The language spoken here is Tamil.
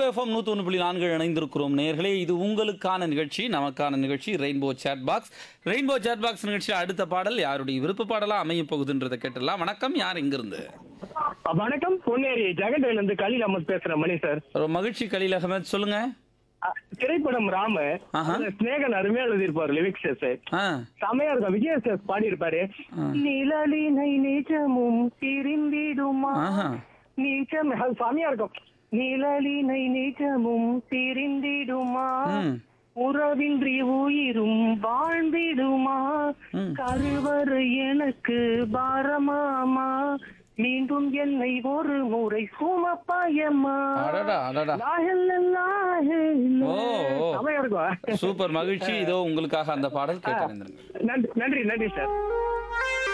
எஃப்எம் நூற்றி ஒன்று புள்ளி நான்கு இணைந்திருக்கிறோம் நேர்களே இது உங்களுக்கான நிகழ்ச்சி நமக்கான நிகழ்ச்சி rainbow chat box rainbow chat box நிகழ்ச்சியில் அடுத்த பாடல் யாருடைய விருப்ப பாடலா அமைய போகுதுன்றதை கேட்டுடலாம் வணக்கம் யார் எங்கிருந்து வணக்கம் பொன்னேரி ஜெகன்வேல் இருந்து கலீல் அஹமத் பேசுறேன் மணி சார் ஒரு மகிழ்ச்சி கலீல் அகமது சொல்லுங்க அ, திரைப்படம் ராம ஆஹா. அதுல ஸ்நேகன் அருமையா எழுதியிருப்பாரு லிரிக்ஸ் ஆ செமையா இருக்கும் விஜய் சார் பாடி இருப்பாரு நிழலினை நிஜமும் திரிந்திடுமா ஆஹா நிஜம் அது செமையா இருக்கும் நிழலினை நிஜமும் திரிந்திடுமா ம் உறவின்றி உயிரும் வாழ்ந்திடுமா ம். கருவறு எனக்கு பாரமாமா மீண்டும் என்னை ஒரு முறை சுமப்பாயம்மா அடடா அடடா ஓ, ஓ. செமையா இருக்கும் சூப்பர் மகிழ்ச்சி இதோ உங்களுக்காக அந்த பாடல் கேட்டு நன்றி நன்றி நன்றி சார்